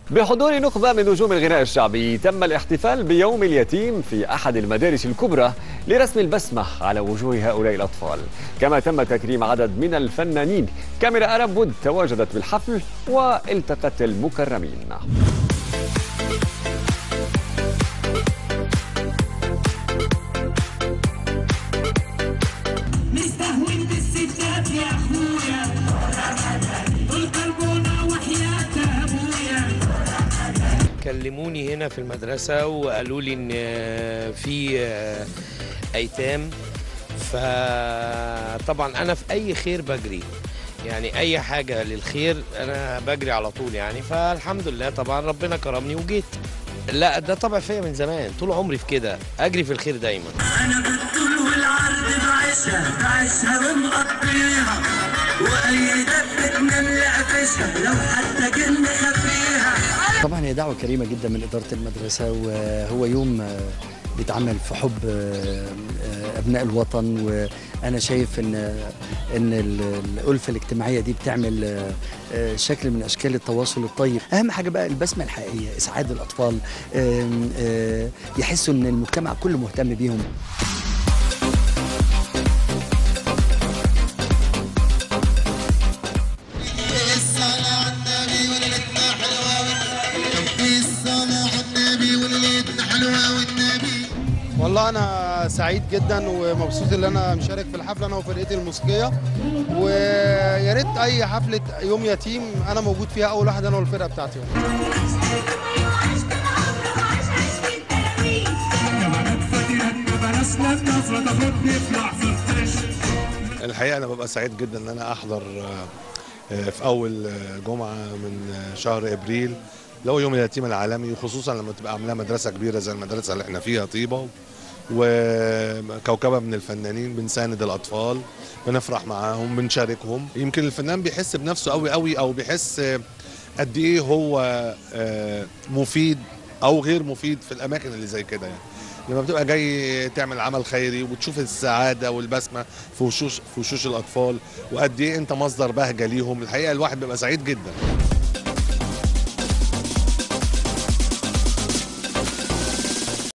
بحضور نخبة من نجوم الغناء الشعبي تم الاحتفال بيوم اليتيم في أحد المدارس الكبرى لرسم البسمة على وجوه هؤلاء الأطفال كما تم تكريم عدد من الفنانين كاميرا أرب وود تواجدت بالحفل والتقت المكرمين مستهون بالستات يا اخويا قل قلبنا وحياة ابويا كلموني هنا في المدرسة وقالوا لي إن في أيتام فطبعا أنا في أي خير بجري يعني أي حاجة للخير أنا بجري على طول يعني فالحمد لله طبعا ربنا كرمني وجيت لا ده طبع فيا من زمان طول عمري في كده أجري في الخير دايما انا بالطول والعرض بعيشها بعيشها ومقضيها واي دبة نمل قفشها لو حتى جن خفيها طبعا هي دعوة كريمة جدا من إدارة المدرسة وهو يوم آه، بيتعمل في حب آه، آه، أبناء الوطن وأنا شايف إن إن ال- الألفة الاجتماعية دي بتعمل آه، آه، شكل من أشكال التواصل الطيب أهم حاجة بقى البسمة الحقيقية إسعاد الأطفال آم، آه، يحسوا إن المجتمع كله مهتم بيهم الصلاة على النبي وليلتنا حلوة والنبي الصلاة على النبي وليلتنا حلوة والنبي والله انا سعيد جدا ومبسوط ان انا مشارك في الحفله انا وفرقتي الموسيقيه ويا ريت اي حفله يوم يتيم انا موجود فيها اول واحد انا والفرقه بتاعتي الحقيقه انا ببقى سعيد جدا ان انا احضر آه، في اول آه، جمعه من آه، شهر ابريل اللي هو يوم اليتيم العالمي وخصوصا لما تبقى عاملاها مدرسه كبيره زي المدرسه اللي احنا فيها طيبه وكوكبه من الفنانين بنساند الاطفال بنفرح معاهم بنشاركهم يمكن الفنان بيحس بنفسه قوي قوي او بيحس آه، قد ايه هو آه، مفيد او غير مفيد في الاماكن اللي زي كده يعني لما بتبقى جاي تعمل عمل خيري وبتشوف السعاده والبسمه في وشوش في وشوش الاطفال وقد ايه انت مصدر بهجه ليهم الحقيقه الواحد بيبقى سعيد جدا